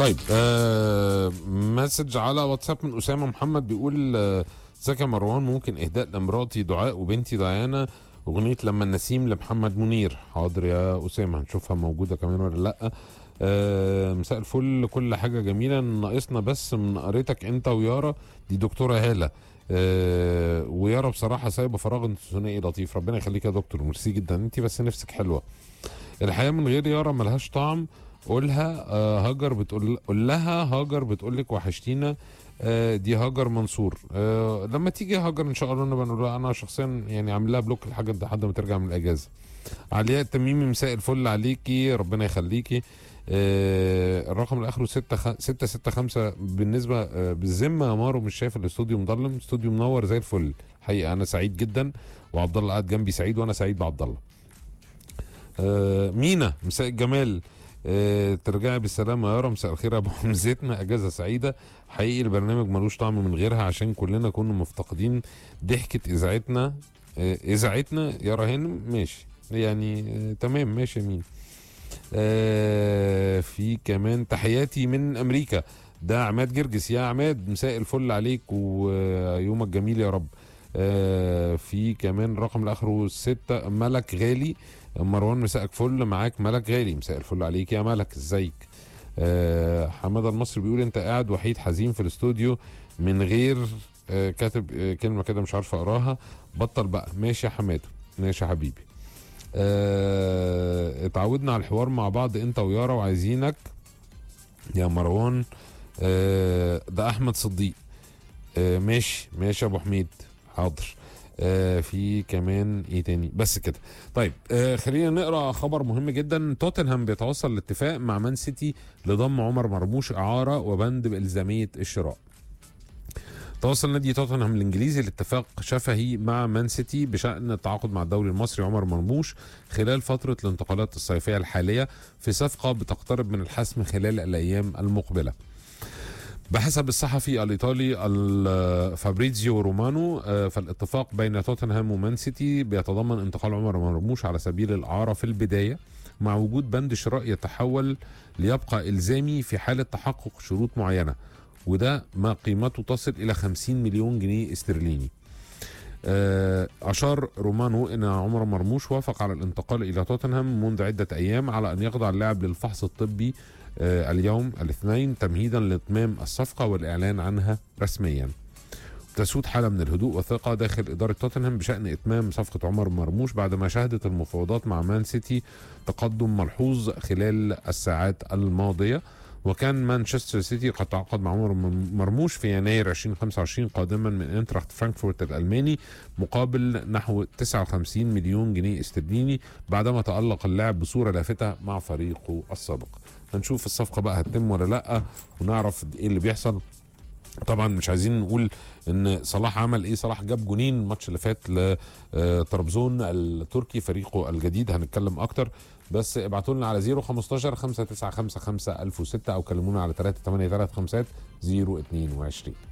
طيب آه مسج على واتساب من اسامه محمد بيقول آه، ازيك يا مروان ممكن اهداء لمراتي دعاء وبنتي ديانا اغنيه لما النسيم لمحمد منير حاضر يا اسامه هنشوفها موجوده كمان ولا لا آه مساء الفل كل حاجه جميله ناقصنا بس من قريتك انت ويارا دي دكتوره هاله آه ويارا بصراحه سايبه فراغ ثنائي لطيف ربنا يخليك يا دكتور ميرسي جدا انت بس نفسك حلوه الحياه من غير يارا ملهاش طعم قولها آه هاجر بتقول قول لها هاجر بتقول لك وحشتينا آه دي هاجر منصور آه لما تيجي هاجر ان شاء الله نبقى نقول لها انا شخصيا يعني عامل لها بلوك الحاجه دي لحد ما ترجع من الاجازه علياء التميمي مساء الفل عليكي ربنا يخليكي آه الرقم اللي اخره 6 6 6 5 بالنسبه آه بالذمه يا مارو مش شايف الاستوديو مضلم استوديو منور زي الفل حقيقه انا سعيد جدا وعبد الله قاعد جنبي سعيد وانا سعيد بعبد الله آه مينا مساء الجمال آه ترجعي بالسلامه يا يارا مساء الخير يا ابو حمزتنا اجازه سعيده حقيقي البرنامج ملوش طعم من غيرها عشان كلنا كنا مفتقدين ضحكه اذاعتنا آه اذاعتنا يا هانم ماشي يعني آه تمام ماشي يا مين آه في كمان تحياتي من امريكا ده عماد جرجس يا عماد مساء الفل عليك ويومك جميل يا رب آه في كمان رقم الاخره ستة ملك غالي مروان مساءك فل معاك ملك غالي مساء الفل عليك يا ملك ازيك آه حماده المصري بيقول انت قاعد وحيد حزين في الاستوديو من غير آه كاتب آه كلمه كده مش عارف اقراها بطل بقى ماشي يا حماده ماشي يا حبيبي آه اتعودنا على الحوار مع بعض انت ويارا وعايزينك يا مروان آه ده احمد صديق آه ماشي ماشي يا ابو حميد حاضر آه في كمان ايه تاني بس كده طيب آه خلينا نقرا خبر مهم جدا توتنهام بيتوصل لاتفاق مع مان سيتي لضم عمر مرموش اعاره وبند بالزاميه الشراء توصل نادي توتنهام الانجليزي لاتفاق شفهي مع مان سيتي بشان التعاقد مع الدوري المصري عمر مرموش خلال فتره الانتقالات الصيفيه الحاليه في صفقه بتقترب من الحسم خلال الايام المقبله بحسب الصحفي الايطالي فابريزيو رومانو فالاتفاق بين توتنهام ومان سيتي بيتضمن انتقال عمر مرموش على سبيل الاعاره في البدايه مع وجود بند شراء يتحول ليبقى الزامي في حاله تحقق شروط معينه وده ما قيمته تصل الى 50 مليون جنيه استرليني أشار رومانو أن عمر مرموش وافق على الانتقال إلى توتنهام منذ عدة أيام على أن يخضع اللاعب للفحص الطبي اليوم الاثنين تمهيدا لإتمام الصفقة والإعلان عنها رسميا تسود حالة من الهدوء والثقة داخل إدارة توتنهام بشأن إتمام صفقة عمر مرموش بعدما شهدت المفاوضات مع مان سيتي تقدم ملحوظ خلال الساعات الماضية وكان مانشستر سيتي قد تعاقد مع عمر مرموش في يناير 2025 قادما من انتراخت فرانكفورت الالماني مقابل نحو 59 مليون جنيه استرليني بعدما تالق اللاعب بصوره لافته مع فريقه السابق. هنشوف الصفقه بقى هتتم ولا لا ونعرف ايه اللي بيحصل طبعا مش عايزين نقول ان صلاح عمل ايه صلاح جاب جونين الماتش اللي فات لطرابزون التركي فريقه الجديد هنتكلم اكتر بس ابعتوا لنا على 015 595 1006 او كلمونا على 383 022